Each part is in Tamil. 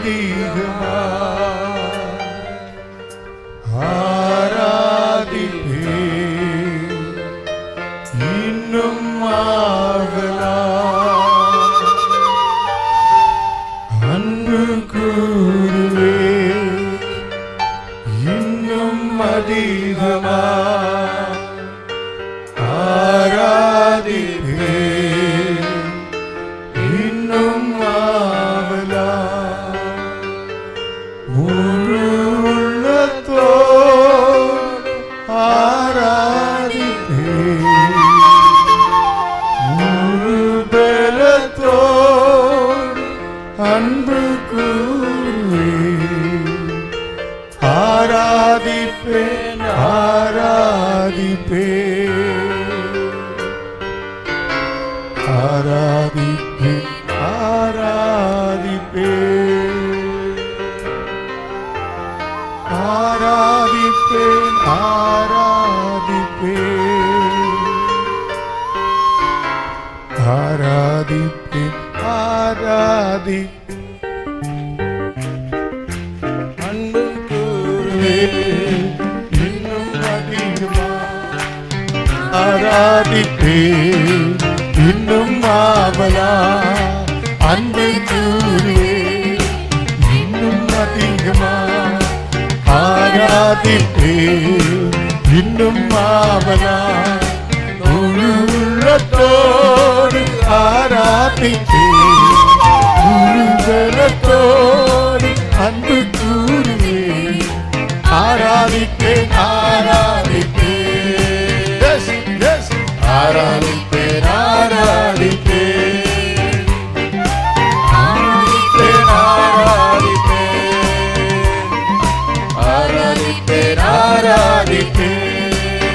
அதிகமா ஆராதிப்பே இன்னும் ஆவலா அன்பு கூறுவே இன்னும் அதிகமா ஆராதிப்பே இன்னும் ஆவலா முழு உள்ளத்தோடு ஆராதிப்பே முழு பலத்தோடு அன்பு கூறுவே ஆராதிப்பேன் ஆராதிப்பேன் ஆராதிப்பேன் ஆராதிப்பேன் ஆராதிப்பேன் ஆராதிப்பேன் ஆராதிப்பேன் ஆராதிப்பேன் அன்பு கூறுவே இன்னும் அதிகமா ஆராதிப்பே இன்னும் ஆவலா அன்பு கூறுவே இன்னும் அதிகமா ஆராதிப்பே இன்னும் ஆவலா முழு உள்ளத்தோடு ஆராதிப்பே முழு பலத்தோடு அன்பு கூறுவே ஆராதிப்பேன் ஆராதிப்பேன் Yes, yes. ஆராதிப்பேன் ஆராதிப்பேன் ஆராதிப்பேன் ஆராதிப்பேன் ஆராதிப்பேன் ஆராதிப்பேன்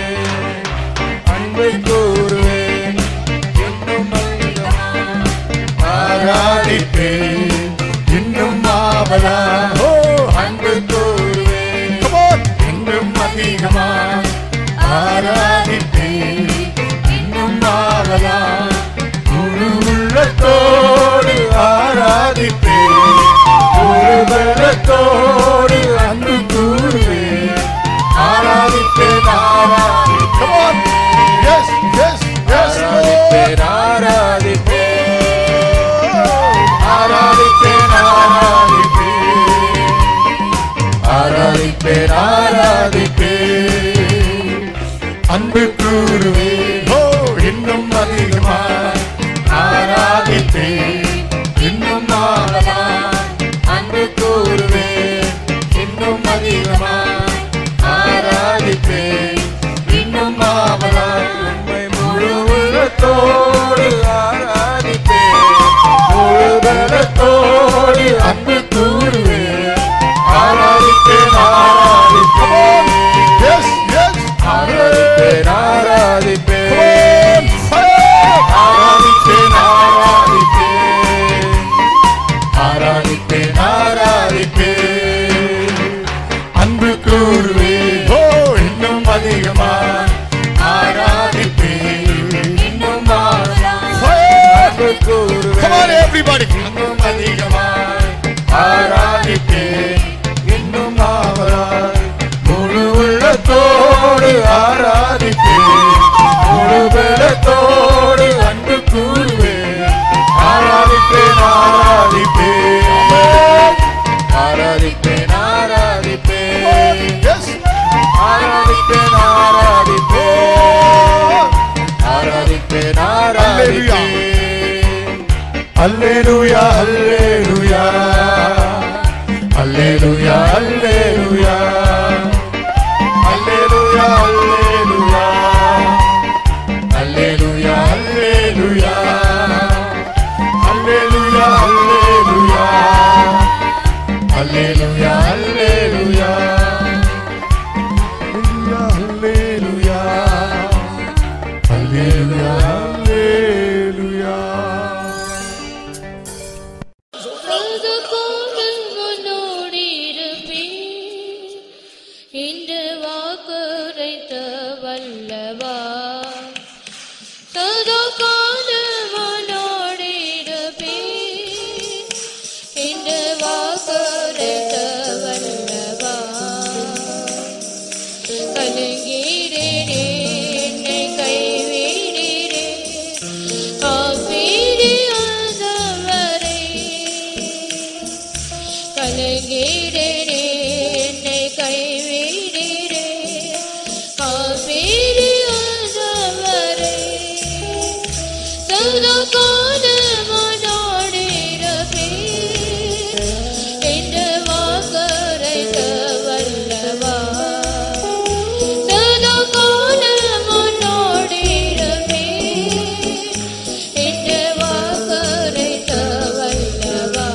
அன்பை கூறுவேன் இன்னும் அதிகமா ஆராதிப்பேன் இன்னும் ஆவலா ஓ அன்பு கூறுவேன் இன்னும் அதிகமா ஆராதிப்பேன் இன்னும் ஆவலா முழு உள்ளத்தோடு ஆராதிப்பேன் முழு பலத்தோடு அன்பு கூறுவேன் ஆராதிப்பேன் ஆராதிப்பேன் Yes, yes, yes, ஆராதிப்பேன் ஆராதிப்பேன் ஆராதிப்பேன் ஆராதிப்பேன் ஆராதிப்பேன் அன்பு கூறுவே ஓ இன்னும் அதிகமா ஆராதிப்பேன் இன்னும் ஆழமா அன்பு கூறுவே இன்னும் அதிகமா ஆராதிப்பேன் இன்னும் ஆவலா உண்மை முழு உள்ளத்தோடு ஆராதிப்பேன் முழு பலத்தோடு அன்பு கூறுவே ஆராதிப்பேன் ஆராதிப்பேன் Yes, yes. ஆராதிப்பேன் ஆராதிப்பேன் ஆராதிப்பேன் ஆராதிப்பேன் ஆராதிப்பேன் ஆராதிப்பேன் அன்பு கூறுவே ஓ இன்னும் அதிகமா ஆராதிப்பேன் இன்னும் அன்பு கூறுவே Come on everybody இன்னும் அதிகமாய் ஆராதிப்பேன் இன்னும் ஆவலாய் முழு உள்ளத்தோடு ஆராதிப்பேன் முழு பலத்தோடு அன்பு கூறுவேன் ஆராதிப்பேன் ஆராதிப்பேன் ஆராதிப்பேன் ஆராதிப்பேன் ஆராதிப்பேன் ஆராதிப்பேன் ஆராதிப்பேன் ஆராதிப்பேன் அல்லேலூயா அல்லேலூயா அல்லேலூயா அல்லேலூயா அல்லேலூயா அல்லேலூயா அல்லேலூயா அல்லேலூயா அல்லேலூயா அல்லேலூயா அல்லேலூயா அல்லேலூயா அல்லேலூயா அல்லேலூயா அல்லேலூயா சதுகாலம் முன்னோடி இருப்பேன் என்று வாக்குரைத்த வல்லவா சதுகாலம் முன்னோடி இருப்பேன் என்று வாக்கு கலங்கிடனே என்னை கைவிடினே காப்பீடு ஆண்டவரே சதா காலமானாடிரவே இந்த வாக்கரைக்க வல்லவா சதா காலமானாடிரவே இந்த வாக்கரைக்க வல்லவா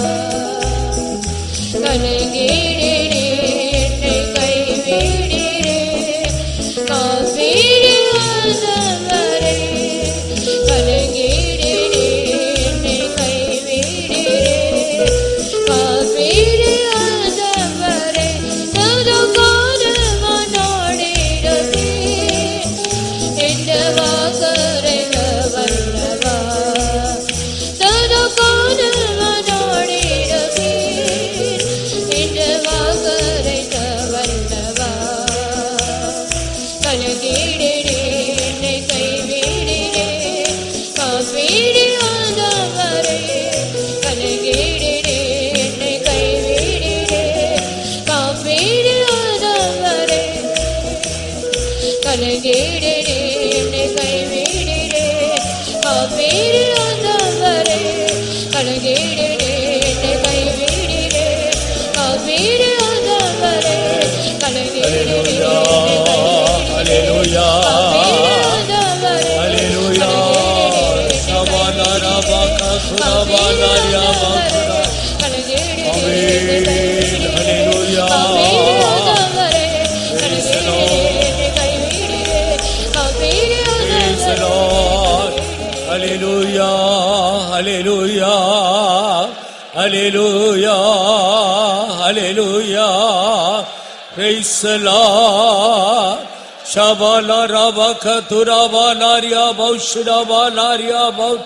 கலங்கிடனே என்னை கைவிடினே காப்பீடு ஆண்டவரே கலங்கிடனே என்னை கைவிடினே காப்பீடு ஆண்டவரே சதா காலமானாடிடவே எந்த வாக்கரைக வல்லவா சதா காலமானாடிடவே எந்த வாக்கரைக வல்லவா கலங்கிடனே என்னை கைவிடினே காப்பீடு ஆண்டவரே கலங்கிடனே என்னை கைவிடினே காப்பீடு ஆண்டவரே கலங்கிடனே என்னை கைவிடினே காப்பீடு ஆண்டவரே கலங்கிடனே என்னை கைவிடினே காப்பீடு ஆண்டவரே கலங்கிடனே Hallelujah. Hallelujah. Hallelujah. Shabalarabaka surabalariyabakura. Amen. Hallelujah. Praise the Praise the Lord. Hallelujah. Hallelujah. Hallelujah. Hallelujah. Praise the Lord. Shabala Rabaka Turaba Laria Baushiraba Laria Baut.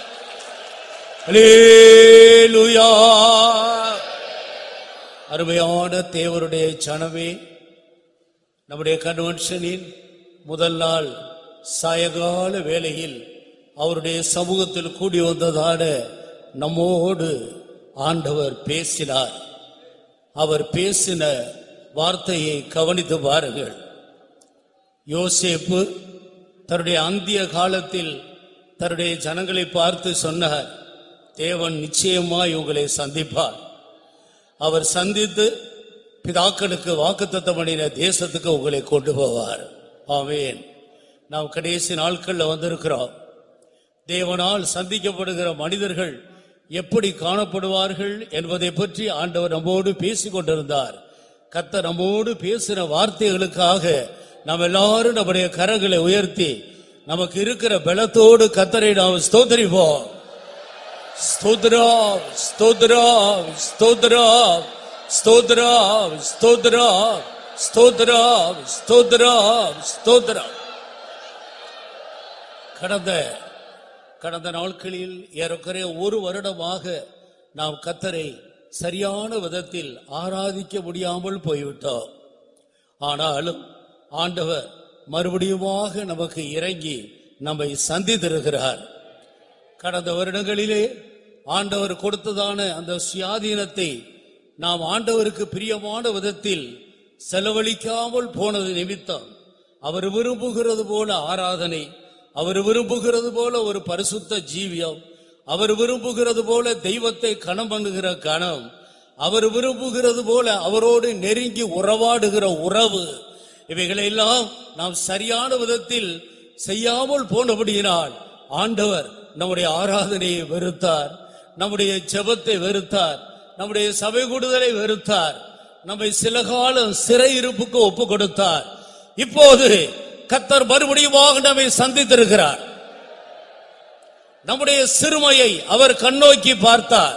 Hallelujah. அருமையான தேவருடைய சனமே நம்முடைய கன்வென்ஷனின் முதல் நாள் சாயகால வேளையில் அவருடைய சமூகத்தில் கூடி வந்ததான நம்மோடு ஆண்டவர் பேசினார் அவர் பேசின வார்த்தையை கவனித்து பாருங்கள் யோசேப்பு தன்னுடைய அந்திய காலத்தில் தன்னுடைய ஜனங்களை பார்த்து சொன்னார் தேவன் நிச்சயமாய் உங்களை சந்திப்பார் அவர் சந்தித்து பிதாக்களுக்கு வாக்குத்தத்தம் பண்ணின தேசத்துக்கு உங்களை கொண்டு போவார் ஆமென் நாம் கடைசி நாட்கள்ல வந்திருக்கிறோம் தேவனால் சந்திக்கப்படுகிற மனிதர்கள் எப்படி காணப்படுவார்கள் என்பதை பற்றி ஆண்டவர் நம்மோடு பேசிக் கொண்டிருந்தார் கர்த்தர் நம்மோடு பேசின வார்த்தைகளுக்காக நாம் எல்லாரும் நம்முடைய கரங்களை உயர்த்தி நமக்கு இருக்கிற பலத்தோடு கத்தரை நாம் ஸ்தோத்தரிப்போம் ஸ்தோத்ரம் ஸ்தோத்ரம் ஸ்தோத்ரம் ஸ்தோத்ரம் ஸ்தோத்ரம் ஸ்தோத்ரம் ஸ்தோத்ரம் ஸ்தோத்ரம் கடந்த கடந்த நாட்களில் ஏறக்குறைய ஒரு வருடமாக நாம் கத்தரை சரியான விதத்தில் ஆராதிக்க முடியாமல் போய்விட்டோம் ஆனாலும் ஆண்டவர் மறுபடியுமாக நமக்கு இறங்கி நம்மை சந்தித்திருக்கிறார் கடந்த வருடங்களிலே ஆண்டவர் கொடுத்ததான அந்த சுயாதீனத்தை நாம் ஆண்டவருக்கு பிரியமான விதத்தில் செலவழிக்காமல் போனது நிமித்தம் அவர் விரும்புகிறது போல ஆராதனை அவர் விரும்புகிறது போல ஒரு பரிசுத்த ஜீவியம் அவர் விரும்புகிறது போல தெய்வத்தை கணம் பண்ணுகிற கணம் அவர் விரும்புகிறது போல அவரோடு நெருங்கி உறவாடுகிற உறவு இவைகளெல்லாம் நாம் சரியான விதத்தில் செய்யாமல் போனபடியினால் ஆண்டவர் நம்முடைய ஆராதனையை வெறுத்தார் நம்முடைய ஜெபத்தை வெறுத்தார் நம்முடைய சபை கூடுதலை வெறுத்தார் நம்மை சில காலம் சிறையிருப்புக்கு ஒப்பு கொடுத்தார் இப்போது கத்தர் மறுபடியுமாக நம்மை சந்தித்திருக்கிறார் நம்முடைய சிறுமையை அவர் கண்ணோக்கி பார்த்தார்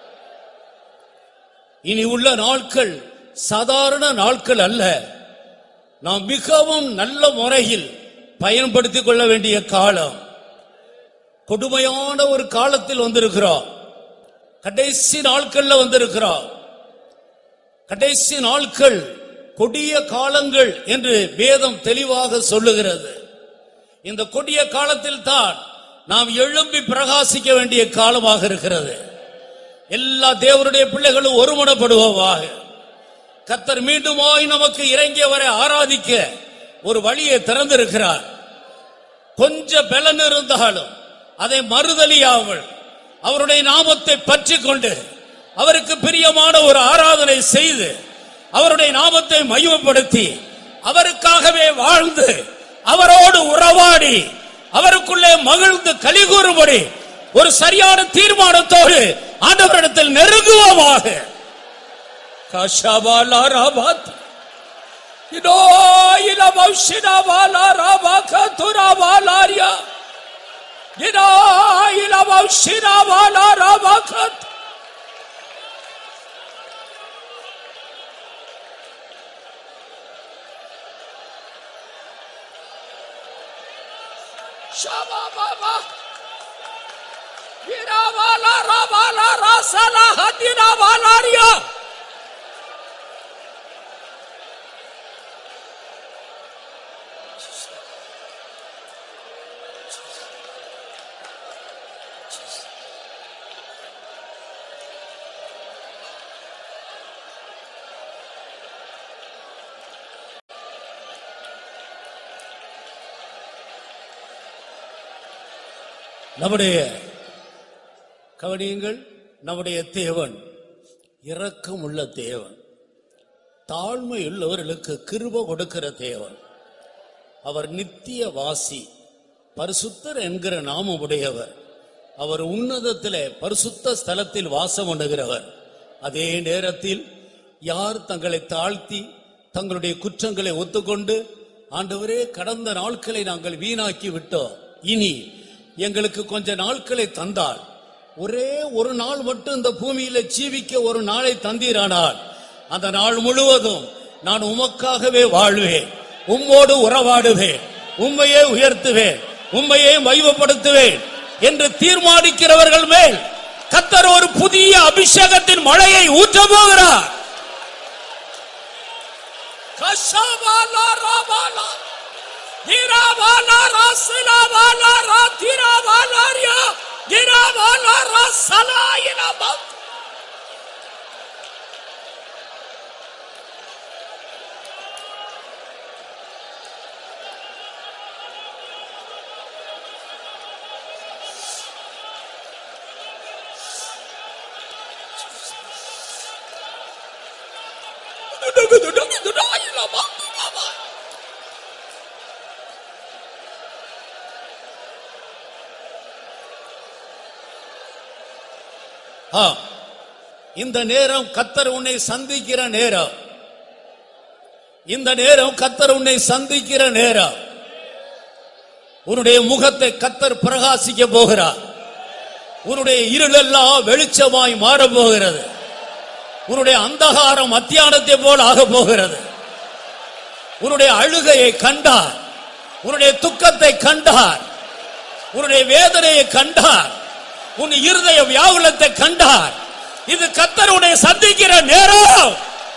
இனி உள்ள நாட்கள் சாதாரண நாட்கள் அல்ல நாம் மிகவும் நல்ல முறையில் பயன்படுத்திக் கொள்ள வேண்டிய காலம் கொடுமையான ஒரு காலத்தில் வந்திருக்கிறோம் கடைசி நாட்கள்ல வந்திருக்கிறோம் கடைசி நாட்கள் கொடிய காலங்கள் என்று வேதம் தெளிவாக சொல்லுகிறது இந்த கொடிய காலத்தில் தான் நாம் எழும்பி பிரகாசிக்க வேண்டிய காலமாக இருக்கிறது எல்லா தேவனுடைய பிள்ளைகளும் ஒருமனப்படுவோமாக கத்தர் மீண்டுமாய் நமக்கு இறங்கியவரை ஆராதிக்க ஒரு வழியை திறந்திருக்கிறார் கொஞ்ச பலன் இருந்தாலும் அதை மறுதலியாமல் அவருடைய நாமத்தை பற்றி கொண்டு அவருக்கு பிரியமான ஒரு ஆராதனை செய்து அவருடைய நாமத்தை மகிமைப்படுத்தி அவருக்காகவே வாழ்ந்து அவரோடு உறவாடி அவருக்குள்ளே மகிழ்ந்து கலிகூறும்படி ஒரு சரியான தீர்மானத்தோடு ஆண்டவரிடத்தில் நெருங்குவோமாக கஷபாலா ராபாத் இதோ இலமௌஷினா வாலா ராபாக துராபாலாரியா இதோ இலமௌஷினா வாலா ராபாக Shababa. Iravala ravala rasala hadina valaria. நம்முடைய கவனியுங்கள் நம்முடைய தேவன் இரக்கம் உள்ள தேவன் தாழ்மை உள்ளவர்களுக்கு கிருப கொடுக்கிற தேவன் அவர் நித்திய வாசி பரிசுத்தர் என்கிற நாமம் உடையவர் அவர் உன்னதத்திலே பரிசுத்த ஸ்தலத்தில் வாசம் பண்ணுகிறவர் அதே நேரத்தில் யார் தங்களை தாழ்த்தி தங்களுடைய குற்றங்களை ஒத்துக்கொண்டு ஆண்டவரே கடந்த நாட்களை நாங்கள் வீணாக்கி விட்டோம் இனி எங்களுக்கு கொஞ்ச நாட்களை தந்தால் ஒரே ஒரு நாள் மட்டும் இந்த பூமியில ஜீவிக்க ஒரு நாளை தந்தீரானால் அந்த நாள் முழுவதும் நான் உமக்காகவே வாழ்வேன் உம்மோடு உறவாடுவேன் உம்மையே உயர்த்துவேன் உம்மையே மைவப்படுத்துவேன் என்று தீர்மானிக்கிறவர்கள் மேல் கத்தர் ஒரு புதிய அபிஷேகத்தின் மழையை ஊற்ற போகிறார் கஷாபாலா ராபாலா Giravala rasila ratira valaria. Giravala rasala inabam. ஆ, இந்த நேரம் கத்தர் உன்னை சந்திக்கிற நேரம் இந்த நேரம் கத்தர் உன்னை சந்திக்கிற நேரம் உன்னுடைய முகத்தை கத்தர் பிரகாசிக்க போகிறார் உன்னுடைய இருளெல்லாம் வெளிச்சமாய் மாறப் போகிறது உன்னுடைய அந்தகாரம் மத்தியானத்தை போல் ஆக போகிறது உன்னுடைய அழுகையை கண்டார் உன்னுடைய துக்கத்தை கண்டார் உன்னுடைய வேதனையை கண்டார் உன் இருதய வியாகுலத்தை கண்டார் இது கத்தருடைய சந்திக்கிற நேரம்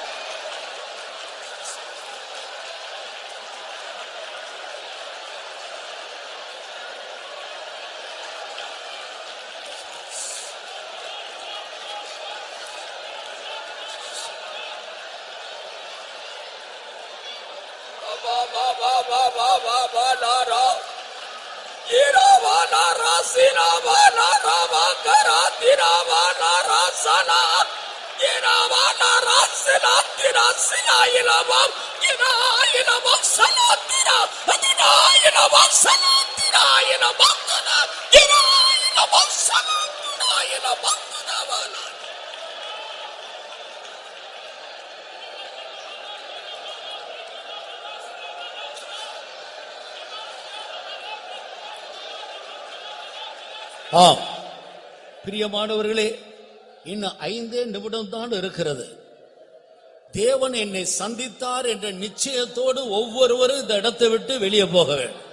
ஆம் பிரியமானவர்களே இன்னும் ஐந்தே நிமிடம் தான் இருக்கிறது தேவன் என்னை சந்தித்தார் என்ற நிச்சயத்தோடு ஒவ்வொருவரும் இந்த இடத்தை விட்டு வெளியே போக வேண்டும்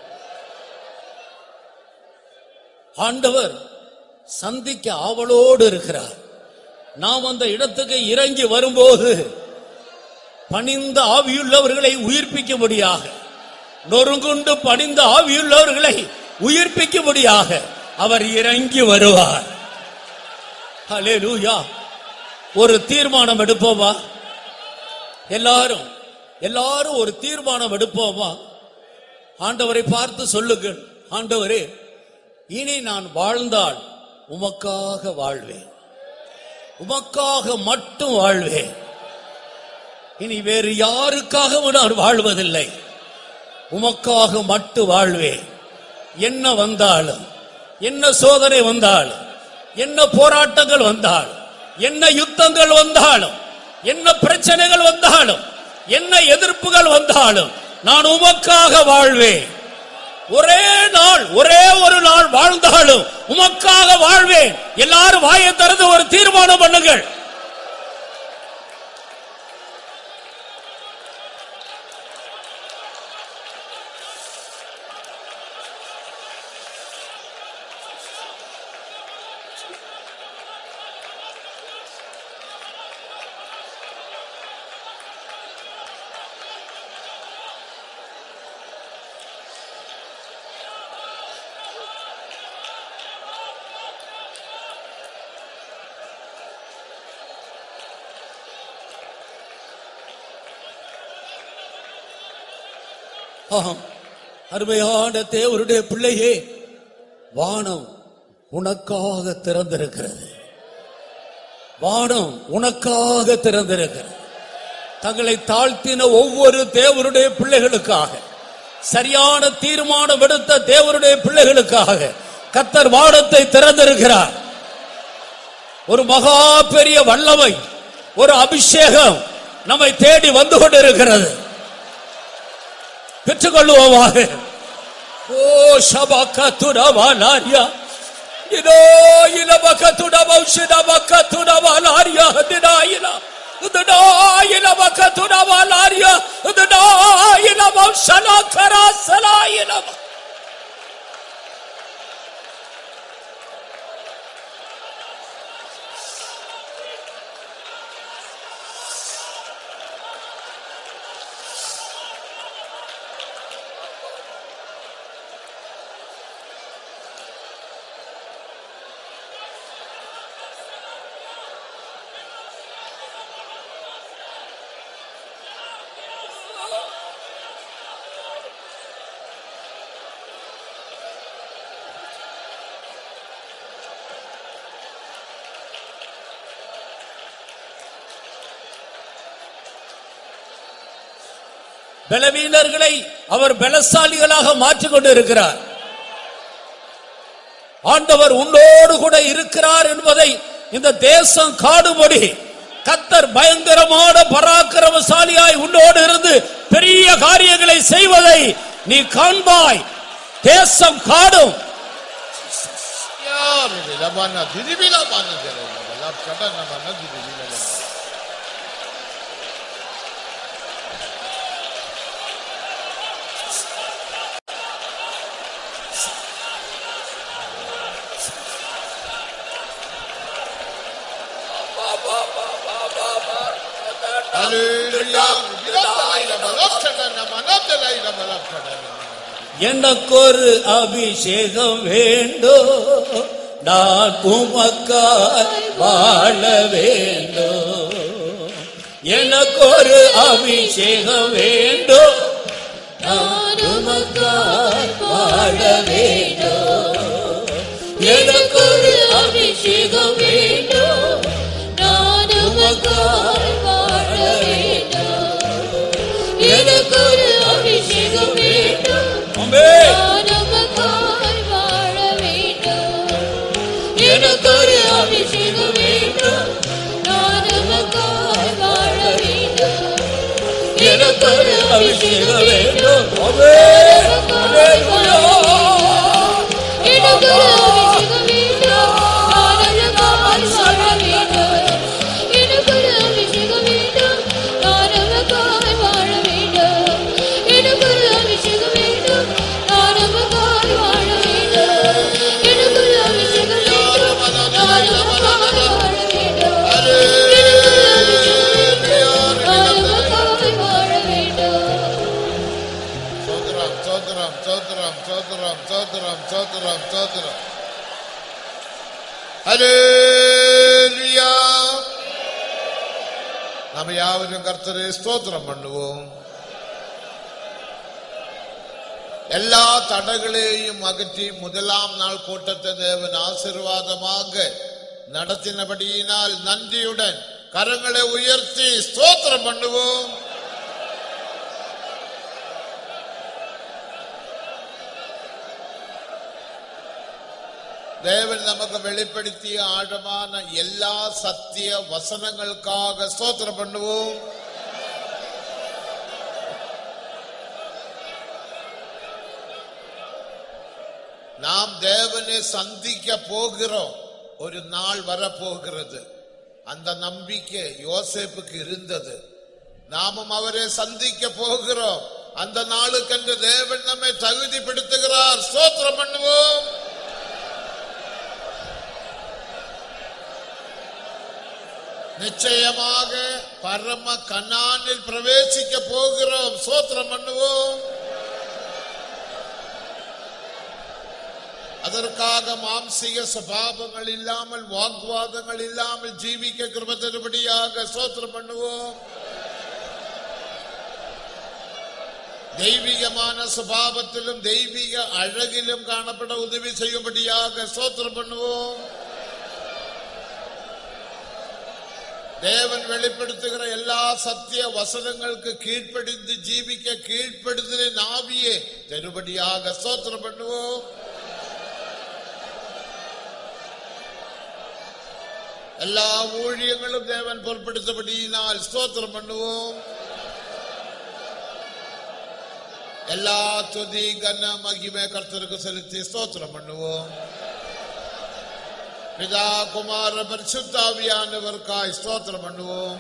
ஆண்டவர் சந்திக்க ஆவலோடு இருக்கிறார் நாம் அந்த இடத்துக்கு இறங்கி வரும்போது பணிந்த ஆவியுள்ளவர்களை உயிர்ப்பிக்கும்படியாக நொறுங்குண்டு பணிந்த ஆவியுள்ளவர்களை உயிர்ப்பிக்கும்படியாக அவர் இறங்கி வருவார் ஹalleluya ஒரு தீர்மானம் எடுப்போமா எல்லாரும் எல்லாரும் ஒரு தீர்மானம் எடுப்போமா ஆண்டவரை பார்த்து சொல்லுங்கள் ஆண்டவரே இனி நான் வாழ்ந்தால் உமக்காக வாழ்வேன் உமக்காக மட்டும் வாழ்வேன் இனி வேறு யாருக்காகவும் நான் வாழ்வதில்லை உமக்காக மட்டும் வாழ்வேன் என்ன வந்தாலும் என்ன சோதனை வந்தாலும் என்ன போராட்டங்கள் வந்தாலும் என்ன யுத்தங்கள் வந்தாலும் என்ன பிரச்சனைகள் வந்தாலும் என்ன எதிர்ப்புகள் வந்தாலும் நான் உமக்காக வாழ்வேன் ஒரே நாள் ஒரே ஒரு நாள் வாழ்ந்தாலும் உமக்காக வாழ்வேன் எல்லாரும் வாயை திறந்து ஒரு தீர்மானம் பண்ணுங்கள் ஆம் அருமையான தேவருடைய பிள்ளையே வானம் உனக்காக திறந்திருக்கிறது வானம் உனக்காக திறந்திருக்கிறது தங்களை தாழ்த்தின ஒவ்வொரு தேவருடைய பிள்ளைகளுக்காக சரியான தீர்மானம் எடுத்த தேவருடைய பிள்ளைகளுக்காக கத்தர் வானத்தை திறந்திருக்கிறார் ஒரு மகா பெரிய வல்லமை ஒரு அபிஷேகம் நம்மை தேடி வந்து கொண்டிருக்கிறது பெற்றுக்கொள்வோமாக ஓ ஷபக்கத்துடவாலாரியா இதோ இலபக்கத்துடவௌஷிடபக்கத்துடவாலாரியா திடாயிலா இதுடா இலபக்கத்துடவாலாரியா இதுடா இலபௌஷலக்கரா சலாயிலப பலவீனர்களை அவர் பலசாலிகளாக மாற்றிக் கொண்டு இருக்கிறார் ஆண்டவர் உன்னோடு கூட இருக்கிறார் என்பதை இந்த தேசம் காடுபடி கத்தர் பயங்கரமான பராக்கிரமசாலியாய் உன்னோடு இருந்து பெரிய காரியங்களை செய்வதை நீ காண்பாய் தேசம் காடும் Yar, la mana, diri la mana jere, la chata na mana diri la mana. Hallelujah. Dira la mana, chata na mana, dira la mana, chata na mana. எனக்கொரு அபிஷேகம் வேண்டும் நான் உமக்காய் வாழ வேண்டும் எனக்கொரு அபிஷேகம் வேண்டும் நான் உமக்காய் வாழ வேண்டும் எனக்கொரு அபிஷேகம் வேண்டும் நான் உமக்காய் வாழ வேண்டும் எனக்கொரு அபிஷேகம் வேண்டும் ஆமென் எனக்கொரு அபிஷேகம் வேண்டும் எனக்கொரு அபிஷேகம் வேண்டும் ஆமென் அல்லேலூயா Sodram, sodram, sodram, sodram, sodram, sodram, sodram. Hallelujah. நாம யாவரும் கர்த்தரை ஸ்தோத்திரம் பண்ணுவோம் எல்லா தடைகளையும் அகற்றி முதலாம் நாள் கூட்டத்தை தேவன் ஆசீர்வாதமாக நடத்தினபடியினால் நன்றியுடன் கரங்களை உயர்த்தி ஸ்தோத்திரம் பண்ணுவோம் தேவன் நமக்கு வெளிப்படுத்திய ஆழமான எல்லா சத்திய வசனங்களுக்காக ஸ்தோத்திரம் பண்ணுவோம் நாம் தேவனை சந்திக்க போகிறோம் ஒரு நாள் வரப்போகிறது அந்த நம்பிக்கை யோசேப்புக்கு இருந்தது நாமும் அவரை சந்திக்க போகிறோம் அந்த நாளுக்கென்று தேவன் நம்மை தகுதிப்படுத்துகிறார் ஸ்தோத்திரம் பண்ணுவோம் நிச்சயமாக பரம கனானில் பிரவேசிக்க போகிறோம் சோத்திரம் பண்ணுவோம் அதற்காக மாம்சீக சுபாவங்கள் இல்லாமல் வாக்குவாதங்கள் இல்லாமல் ஜீவிக்க கிருபத்தின்படியாக சோத்திரம் பண்ணுவோம் தெய்வீகமான சுபாவத்திலும் தெய்வீக அழகிலும் காணப்பட உதவி செய்யும்படியாக சோத்திரம் பண்ணுவோம் தேவன் வெளிப்படுத்துகிற எல்லா சத்திய வசனங்களுக்கு கீழ்ப்படிந்து ஜீவிக்க கீழ்ப்படுதலின் ஆவியே தருபடியாக சோத்திரம் பண்ணுவோம் எல்லா ஊழியங்களும் தேவன் பொருட்படுத்தபடியினால் ஸ்தோத்திரம் பண்ணுவோம் எல்லா துதி கன மகிமை கர்த்தருக்கு செலுத்தி ஸ்தோத்திரம் பண்ணுவோம் பிதா குமார பரிசுத்தாவியானவருக்காய் ஸ்தோத்திரம் பண்ணுவோம்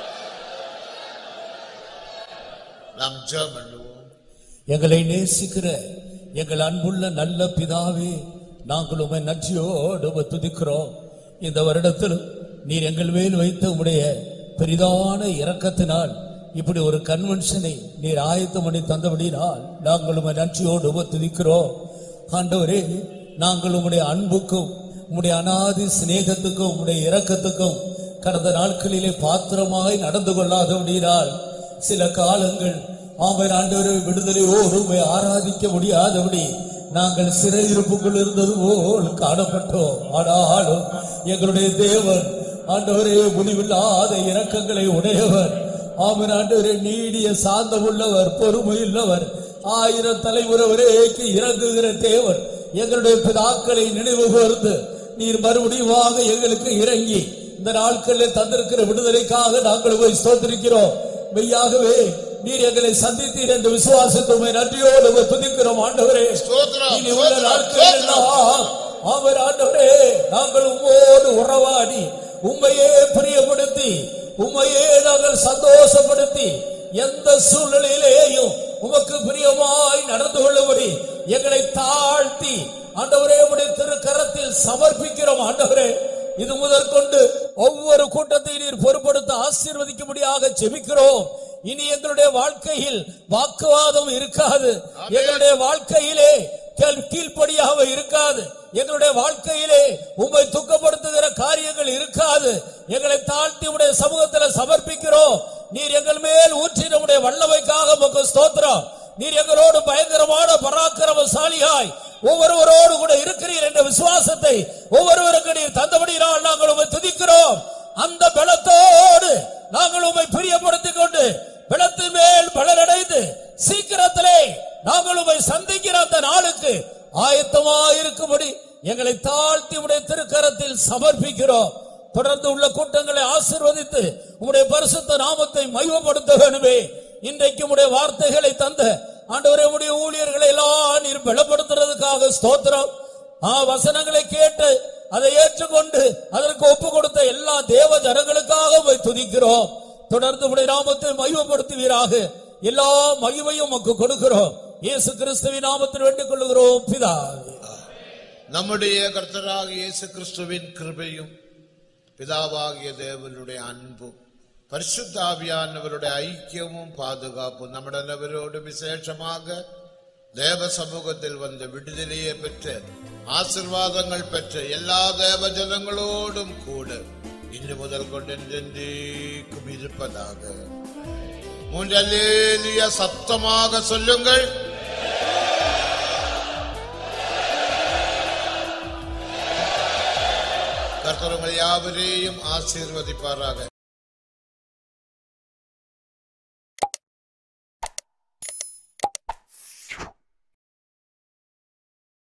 நாம் ஜெபம் பண்ணுவோம் எங்களை நேசிக்கிற எங்கள் அன்புள்ள நல்ல பிதாவே நாங்கள் உமை நன்றியோடு உம்மை துதிக்கிறோம் இந்த வருடத்தில் நீர் எங்கள் மேல் வைத்த உடைய பெரிதான இரக்கத்தினால் இப்படி ஒரு கன்வென்ஷனை நீர் ஆயத்தம் பண்ணி தந்தபடினால் நாங்கள் உமை நன்றியோடு உமை துதிக்கிறோம் ஆண்டவரே நாங்கள் உம்முடைய அன்புக்கும் உம்முடைய அனாதி சிநேகத்துக்கும் உம்முடைய இரக்கத்துக்கும் கடந்த நாட்களிலே பாத்திரமாய் நடந்து கொள்ளாதபடியினால் சில காலங்கள் ஆமை ஆண்டவரை விடுதலையோடு உம்மை ஆராதிக்க முடியாதபடி நாங்கள் சிறையிருப்புக்குள் இருந்தது போல் காணப்பட்டோம் ஆனாலும் எங்களுடைய தேவன் ஆண்டவரே முடிவில்லாத இரக்கங்களை உடையவர் ஆமன் ஆண்டவரே நீடிய சாந்தம் உள்ளவர் பொறுமை உள்ளவர் ஆயிரம் தலைமுறைவரேக்கு இறங்குகிற தேவன் எங்களுடைய பிதாக்களை நினைவு கூர்ந்து நீர் மறுபடியுமாக எங்களுக்கு இறங்கி இந்த நாட்களில் தந்திருக்கிற விடுதலைக்காக நாங்கள் போய் ஸ்தோத்திரிக்கிறோம் மெய்யாகவே நீர் எங்களை சந்தித்தீர் என்று விசுவாசத்துமை நன்றியோடு உம்மை துதிக்கிறோம் ஆண்டவரே ஸ்தோத்திரம், இனி உள்ள ஸ்தோத்திரம், நாட்கள் எல்லாம் அவர் ஆண்டவரே நாங்கள் உம்மோடு உறவாடி உண்மையே பிரியப்படுத்தி உண்மையே நாங்கள் சந்தோஷப்படுத்தி எந்த சூழ்நிலையிலேயும் உமக்கு பிரியமாய் நடந்து கொள்ளும்படி எங்களை தாழ்த்தி ஆண்டவரே உடைய திருக்கரத்தில் சமர்ப்பிக்கிறோம் ஆண்டவரே இது முதற்கொண்டு ஒவ்வொரு கூட்டத்தை நீர் பொறுப்படுத்த ஆசீர்வதிக்கும்படியாக ஜெபிக்கிறோம் இனி எங்களுடைய வாழ்க்கையில் வாக்குவாதம் இருக்காது எங்களுடைய வாழ்க்கையிலே கேள்- கீழ்ப்படியாக இருக்காது எங்களுடைய வாழ்க்கையிலே உம்மை துக்கப்படுத்துகிற காரியங்கள் இருக்காது எங்களை தாழ்த்தி உடைய சமூகத்தில் சமர்ப்பிக்கிறோம் நீர் எங்கள் மேல் ஊற்றி நம்முடைய வல்லமைக்காக உமக்கு ஸ்தோத்திரம் நீர் எங்களோடு பயங்கரமான பராக்கிரமசாலியாய் ஒவ்வொருவரோடு கூட இருக்கிறீர் என்ற விசுவாசத்தை ஒவ்வொருவருக்கு நீர் தந்தபடியால் நாங்கள் உம்மை துதிக்கிறோம் அந்த பலத்தோடு நாங்கள் உம்மை பிரியப்படுத்திக் கொண்டு பலத்தின் மேல் பலனடைந்து சீக்கிரத்திலே நாங்கள் உம்மை சந்திக்கிற அந்த நாளுக்கு ஆயத்தமாயிருக்கும்படி எங்களை தாழ்த்தி உடைய திருக்கரத்தில் சமர்ப்பிக்கிறோம் தொடர்ந்து உள்ள கூட்டங்களை ஆசீர்வதித்து உம்முடைய பரிசுத்த நாமத்தை மைவப்படுத்த வேணுமே இன்றைக்கு உம்முடைய வார்த்தைகளை தந்த ஆண்டவரே உம்முடைய ஊழியர்களை எல்லாம் நீர் பலப்படுத்துறதுக்காக ஸ்தோத்திரம் ஆ வசனங்களை கேட்டு அதை ஏற்றுக்கொண்டு அதற்கு ஒப்பு கொடுத்த எல்லா தேவ ஜனங்களுக்காக போய் துதிக்கிறோம் தொடர்ந்து உடைய நாமத்தை மகிமைப்படுத்துவீராக எல்லா மகிமையும் உமக்கு கொடுக்கிறோம் இயேசு கிறிஸ்துவின் நாமத்தில் வேண்டிக் கொள்ளுகிறோம் பிதாவே நம்முடைய கர்த்தராக இயேசு கிறிஸ்துவின் கிருபையும் பிதாவாகிய தேவனுடைய அன்பும் பரிசுத்தாவியானவருடைய ஐக்கியமும் பாதுகாப்பும் நம்முடையவரோடு விசேஷமாக தேவ சமூகத்தில் வந்த விடுதலையை பெற்ற ஆசிர்வாதங்கள் பெற்ற எல்லா தேவ ஜனங்களோடும் கூட இன்று முதல் கொண்டு என்றென்றைக்கும் இருப்பதாக மூன்றல்லேலிய சத்தமாக சொல்லுங்கள் கர்த்தர் உங்கள் யாவரையும் ஆசீர்வதிப்பாராக